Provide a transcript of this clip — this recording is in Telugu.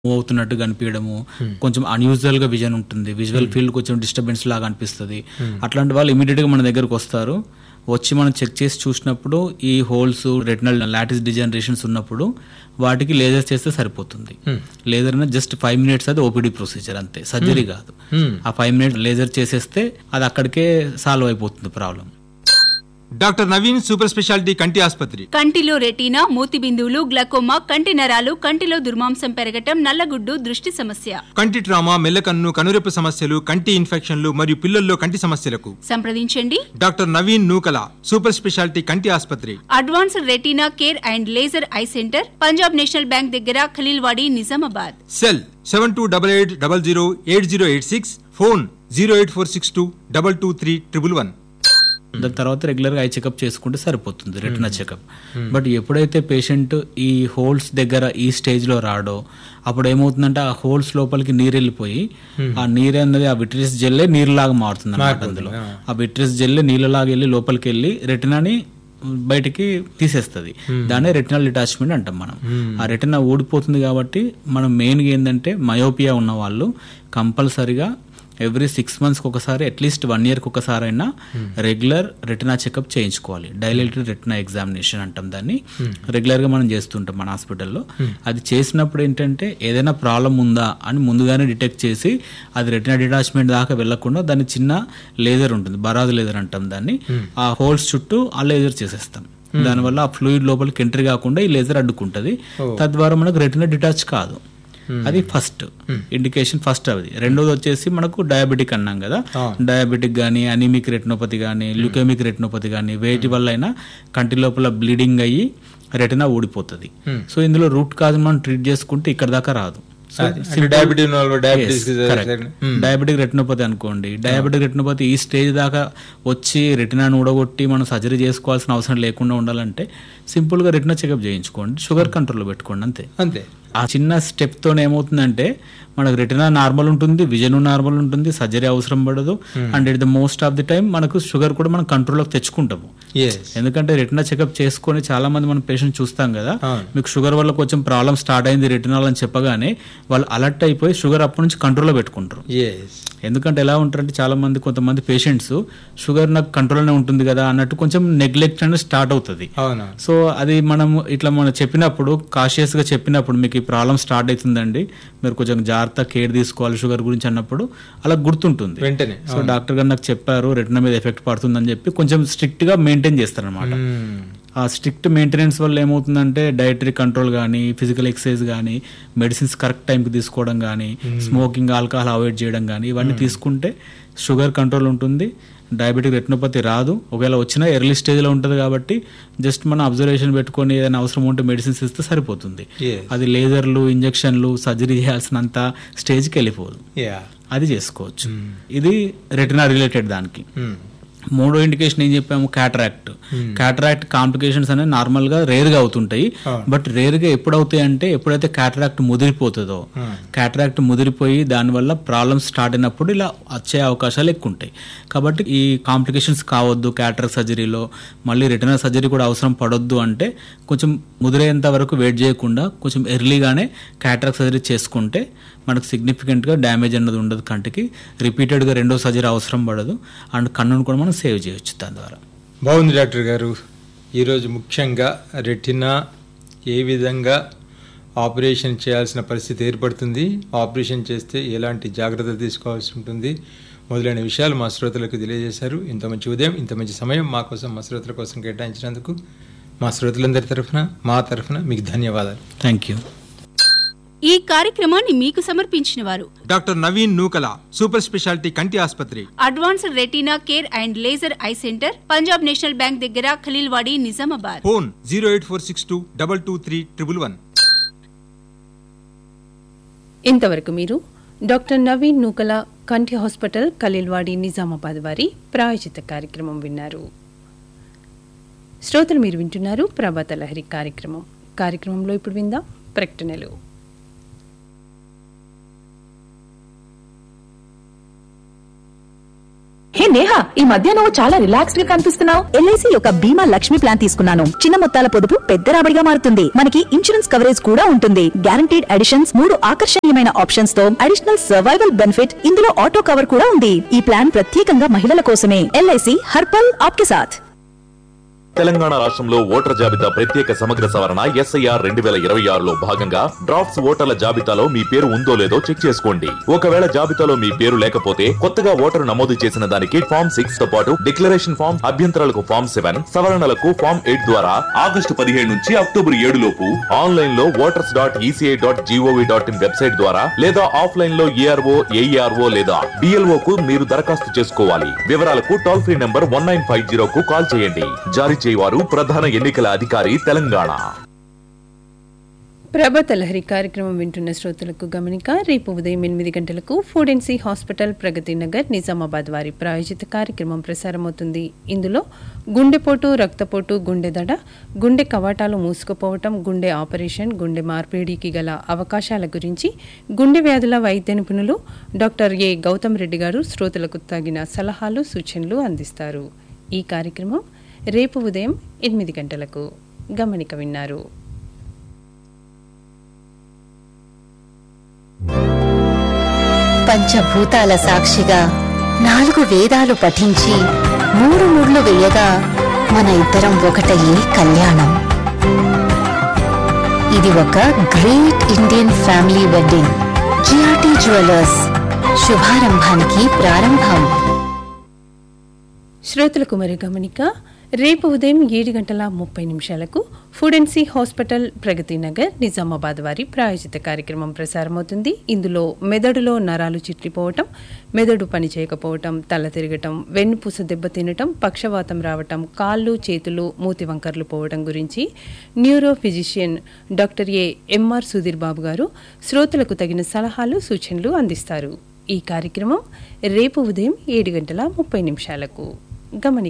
మూవ్ అవుతున్నట్టు కనిపించడము కొంచెం అన్యూజువల్ గా విజన్ ఉంటుంది విజువల్ ఫీల్డ్ కొంచెం డిస్టర్బెన్స్ లాగా అనిపిస్తుంది అట్లాంటి వాళ్ళు ఇమీడియట్ గా మన దగ్గరకు వస్తారు వచ్చి మనం చెక్ చేసి చూసినప్పుడు ఈ హోల్స్ రెటినల్ లాటిస్ డిజనరేషన్స్ ఉన్నప్పుడు వాటికి లేజర్ చేస్తే సరిపోతుంది లేజర్ జస్ట్ ఫైవ్ మినిట్స్ అది ఓపీడీ ప్రొసీజర్ అంతే సర్జరీ కాదు ఆ ఫైవ్ మినిట్స్ లేజర్ చేసేస్తే అది అక్కడికే సాల్వ్ అయిపోతుంది problem doctor Naveen super speciality కంటి ఆసుపత్రి కంటిలో రెటీనా మూతి బిందువులు గ్లకోమా కంటి నరాలు కంటిలో దుర్మాంసం పెరగటం నల్లగుడ్డు దృష్టి సమస్య కంటి ట్రామా మెల్లకన్ను కనురెప్ప సమస్యలు కంటి ఇన్ఫెక్షన్లు మరియు పిల్లల్లో కంటి సమస్యలకు సంప్రదించండి doctor Naveen Nukala super speciality కంటి ఆసుపత్రి advanced retina care and laser eye centre Punjab national bank దగ్గర Khaleelwadi Nizamabad cell seven two double eight double zero eight zero eight six phone zero eight four six two double two three triple one దాని తర్వాత రెగ్యులర్ గా ఐ చెకప్ చేసుకుంటే సరిపోతుంది రెటినా చెకప్ బట్ ఎప్పుడైతే పేషెంట్ ఈ హోల్స్ దగ్గర ఈ స్టేజ్ లో రాడో అప్పుడు ఏమవుతుందంటే ఆ హోల్స్ లోపలికి నీరు వెళ్ళిపోయి ఆ నీరు అన్నది ఆ విట్రియస్ జెల్లే నీరులాగా మారుతుంది అన్నమాట అందులో ఆ విట్రియస్ జెల్లే నీళ్ళలాగా వెళ్ళి లోపలికి వెళ్ళి రెటినాని బయటికి తీసేస్తుంది దాన్నే రెటినల్ డిటాచ్మెంట్ అంటాం మనం ఆ రెటినా ఊడిపోతుంది కాబట్టి మనం మెయిన్గా ఏంటంటే మయోపియా ఉన్న వాళ్ళు కంపల్సరిగా ఎవ్రీ సిక్స్ మంత్స్కి ఒకసారి అట్లీస్ట్ వన్ ఇయర్కి ఒకసారి అయినా రెగ్యులర్ రెటినా చెకప్ చేయించుకోవాలి డైలేటెడ్ రెటినా ఎగ్జామినేషన్ అంటాం దాన్ని రెగ్యులర్గా మనం చేస్తుంటాం మన హాస్పిటల్లో అది చేసినప్పుడు ఏంటంటే ఏదైనా ప్రాబ్లం ఉందా అని ముందుగానే డిటెక్ట్ చేసి అది రెటినా డిటాచ్మెంట్ దాకా వెళ్లకుండా దాని చిన్న లేజర్ ఉంటుంది బరాజ్ లేజర్ అంటాం దాన్ని ఆ హోల్స్ చుట్టూ ఆ లేజర్ చేసేస్తాం దానివల్ల ఆ ఫ్లూయిడ్ లోపలికి ఎంట్రీ కాకుండా ఈ లేజర్ అడ్డుకుంటది తద్వారా మనకు రెటినా డిటాచ్ కాదు అది ఫస్ట్ ఇండికేషన్ ఫస్ట్ అది రెండోది వచ్చేసి మనకు డయాబెటిక్ అన్నాం కదా డయాబెటిక్ గానీ అనీమిక్ రెటినోపతి గానీ ల్యూకెమిక్ రెటినోపతి గానీ వేటి వల్ల అయినా కంటి లోపల బ్లీడింగ్ అయ్యి రెటినా ఊడిపోతుంది సో ఇందులో రూట్ కాజ్ మనం ట్రీట్ చేసుకుంటే ఇక్కడ దాకా రాదు డయాబెటిక్ రెటినోపతి అనుకోండి డయాబెటిక్ రెటినోపతి ఈ స్టేజ్ దాకా వచ్చి రెటినాను ఊడగొట్టి మనం సర్జరీ చేసుకోవాల్సిన అవసరం లేకుండా ఉండాలంటే సింపుల్ గా రెటినా చెకప్ చేయించుకోండి షుగర్ కంట్రోల్లో పెట్టుకోండి అంతే అంతే ఆ చిన్న స్టెప్ తో ఏమవుతుందంటే మనకు రెటినా నార్మల్ ఉంటుంది విజన్ నార్మల్ ఉంటుంది సర్జరీ అవసరం పడదు and it the most of the time మనకు షుగర్ కూడా మనం కంట్రోల్లోకి తెచ్చుకుంటాము ఎందుకంటే రెటినా చెకప్ చేసుకొని చాలా మంది మన పేషెంట్ చూస్తాం కదా మీకు షుగర్ వల్ల కొంచెం ప్రాబ్లం స్టార్ట్ అయింది రెటినాల్ అని చెప్పగానే వాళ్ళు అలర్ట్ అయిపోయి షుగర్ అప్పటి నుంచి కంట్రోల్లో పెట్టుకుంటారు ఎందుకంటే ఎలా ఉంటారంటే చాలా మంది కొంతమంది పేషెంట్స్ షుగర్ నాకు కంట్రోల్లోనే ఉంటుంది కదా అన్నట్టు కొంచెం నెగ్లెక్ట్ అనేది స్టార్ట్ అవుతుంది అవునా సో అది మనం ఇట్లా మనం చెప్పినప్పుడు కాషియస్ గా చెప్పినప్పుడు మీకు ఈ ప్రాబ్లం స్టార్ట్ అవుతుందండి మీరు కొంచెం జాగ్రత్త కేర్ తీసుకోవాలి షుగర్ గురించి అన్నప్పుడు అలా గుర్తుంటుంది వెంటనే సో డాక్టర్ గారు నాకు చెప్పారు రెటినా మీద ఎఫెక్ట్ పడుతుందని చెప్పి కొంచెం స్ట్రిక్ట్ గా మెయింటైన్ చేస్తారనమాట ఆ స్ట్రిక్ట్ మెయింటెనెన్స్ వల్ల ఏమవుతుందంటే డైటరీ కంట్రోల్ కానీ ఫిజికల్ ఎక్సర్సైజ్ కానీ మెడిసిన్స్ కరెక్ట్ టైంకి తీసుకోవడం కానీ స్మోకింగ్ ఆల్కహాల్ అవాయిడ్ చేయడం కానీ ఇవన్నీ తీసుకుంటే షుగర్ కంట్రోల్ ఉంటుంది డయాబెటిక్ రెటినోపతి రాదు ఒకవేళ వచ్చినా ఎర్లీ స్టేజ్లో ఉంటుంది కాబట్టి జస్ట్ మనం అబ్జర్వేషన్ పెట్టుకొని ఏదైనా అవసరం ఉంటే మెడిసిన్స్ ఇస్తే సరిపోతుంది అది లేజర్లు ఇంజక్షన్లు సర్జరీ చేయాల్సినంత స్టేజ్కి వెళ్ళిపోదు అది చేసుకోవచ్చు ఇది రెటినా రిలేటెడ్ దానికి మూడో ఇండికేషన్ ఏం చెప్పాము క్యాటరాక్ట్ క్యాటరాక్ట్ కాంప్లికేషన్స్ అనేవి నార్మల్ గా రేర్ గా అవుతుంటాయి బట్ రేర్ గా ఎప్పుడు అవుతాయి అంటే ఎప్పుడైతే క్యాటరాక్ట్ ముదిరిపోతుందో క్యాటరాక్ట్ ముదిరిపోయి దానివల్ల ప్రాబ్లమ్స్ స్టార్ట్ అయినప్పుడు ఇలా వచ్చే అవకాశాలు ఎక్కువ ఉంటాయి కాబట్టి ఈ కాంప్లికేషన్స్ కావద్దు క్యాటరాక్ట్ సర్జరీలో మళ్ళీ రిటర్నల్ సర్జరీ కూడా అవసరం పడొద్దు అంటే కొంచెం ముదిరేంత వరకు వెయిట్ చేయకుండా కొంచెం ఎర్లీగానే క్యాటరాక్ట్ సర్జరీ చేసుకుంటే మనకు సిగ్నిఫికెంట్గా డ్యామేజ్ అన్నది ఉండదు కంటికి రిపీటెడ్గా రెండో సర్జరీ అవసరం పడదు అండ్ కన్నును కూడా మనం సేవ్ చేయొచ్చు దాని ద్వారా బాగుంది డాక్టర్ గారు ఈరోజు ముఖ్యంగా రెటినా ఏ విధంగా ఆపరేషన్ చేయాల్సిన పరిస్థితి ఏర్పడుతుంది ఆపరేషన్ చేస్తే ఎలాంటి జాగ్రత్తలు తీసుకోవాల్సి ఉంటుంది మొదలైన విషయాలు మా శ్రోతలకు తెలియజేశారు ఇంత మంచి ఉదయం ఇంత మంచి సమయం మా కోసం మా శ్రోతల కోసం కేటాయించినందుకు మా శ్రోతలందరి తరఫున మా తరఫున మీకు ధన్యవాదాలు థ్యాంక్ యూ ఈ కార్యక్రమాన్ని మీకు సమర్పించిన వారు doctor Naveen Nukala super speciality కంటి ఆసుపత్రి advanced retina care and laser eye centre Punjab national bank దగ్గర Khaleelwadi Nizamabad phone zero eight four six two double two three triple one ఇంతవరకు మీరు డాక్టర్ నవీన్ నూకల కంటి హాస్పిటల్ ఖలీల్వాడి నిజామాబాద్ వారి ప్రాయోజిత కార్యక్రమం విన్నారు శ్రోతలు మీరు వింటున్నారు ప్రభాత లహరి కార్యక్రమం కార్యక్రమంలో ఇప్పుడు విందాం ప్రకటనలు హే నేహా ఈ మధ్య నువ్వు చాలా రిలాక్స్డ్ గా కనిపిస్తున్నావు ఎల్ఐసి యొక్క బీమా లక్ష్మి ప్లాన్ తీసుకున్నాను చిన్న మొత్తాల పొదుపు పెద్ద రాబడిగా మారుతుంది మనకి ఇన్సూరెన్స్ కవరేజ్ కూడా ఉంటుంది గ్యారంటీడ్ అడిషన్స్ మూడు ఆకర్షణీయమైన ఆప్షన్స్ తో అడిషనల్ సర్వైవల్ బెనిఫిట్ ఇందులో ఆటో కవర్ కూడా ఉంది ఈ ప్లాన్ ప్రత్యేకంగా మహిళల కోసమే ఎల్ఐసి హర్పల్ ఆప్కే సాథ్ తెలంగాణ రాష్ట్రంలో ఓటర్ల జాబితా ప్రత్యేక సమగ్ర సవరణ ఎస్ఐఆర్ రెండు వేల ఇరవై ఆరులో భాగంగా డ్రాఫ్ట్స్ ఓటర్ల జాబితాలో మీ పేరు ఉందో లేదో చెక్ చేసుకోండి ఒకవేళ జాబితాలో మీ పేరు లేకపోతే కొత్తగా ఓటరు నమోదు చేసిన దానికి ఫామ్ సిక్స్ తో పాటు డిక్లరేషన్ ఫామ్ అభ్యంతరాలకు ఫామ్ సెవెన్ సవరణలకు ఫామ్ ఎయిట్ ద్వారా ఆగస్టు పదిహేడు నుంచి అక్టోబర్ ఏడు లోపు ఆన్లైన్ లో voters dot ECI dot GOV dot in website ద్వారా లేదా ఆఫ్లైన్ లో ఏఆర్ఓ ఏఈఆర్ఓ లేదా డిఎల్ఓ కు మీరు దరఖాస్తు చేసుకోవాలి వివరాలకు toll free number one nine five zero కు కాల్ చేయండి జారీ చేయవారు ప్రధాన ఎన్నికల అధికారి తెలంగాణ ప్రభత లహరి కార్యక్రమం వింటున్న శ్రోతలకు గమనిక రేపు ఉదయం ఎనిమిది గంటలకు ఫుడెన్సీ హాస్పిటల్ ప్రగతి నగర్ నిజామాబాద్ వారి ప్రాయోజిత కార్యక్రమం ప్రసారమవుతుంది ఇందులో గుండెపోటు రక్తపోటు గుండె దడ గుండె కవాటాలు మూసుకుపోవటం గుండె ఆపరేషన్ గుండె మార్పిడికి గల అవకాశాల గురించి గుండె వ్యాధుల వైద్య నిపుణులు డాక్టర్ ఏ గౌతమ్ రెడ్డి గారు శ్రోతలకు తగిన సలహాలు సూచనలు అందిస్తారు ఈ కార్యక్రమం రేపు ఉదయం ఎనిమిది గంటలకు గమనిక విన్నారు పంచభూతాల సాక్షిగా నాలుగు వేదాలు పఠించి మూడు ముళ్ళు వేయగా మన ఇద్దరం ఒకటయ్యే కళ్యాణం ఇది ఒక great Indian family wedding GRT jewellers శుభారంభానికి ప్రారంభం శ్రోతలకు మరి గమనిక రేపు ఉదయం ఏడు గంటల ముప్పై నిమిషాలకు ఫుడెన్సీ హాస్పిటల్ ప్రగతి నగర్ నిజామాబాద్ వారి ప్రాయోజిత కార్యక్రమం ప్రసారమవుతుంది ఇందులో మెదడులో నరాలు చిట్లిపోవటం మెదడు పని చేయకపోవటం తల తిరగటం వెన్నుపూస దెబ్బతినటం పక్షవాతం రావటం కాళ్ళు చేతులు మూతి వంకర్లు పోవటం గురించి neuro physician doctor A MR Sudheer Babu garu శ్రోతలకు తగిన సలహాలు సూచనలు అందిస్తారు ఈ కార్యక్రమం రేపు ఉదయం ఏడు గంటల ముప్పై నిమిషాలకు గమనిక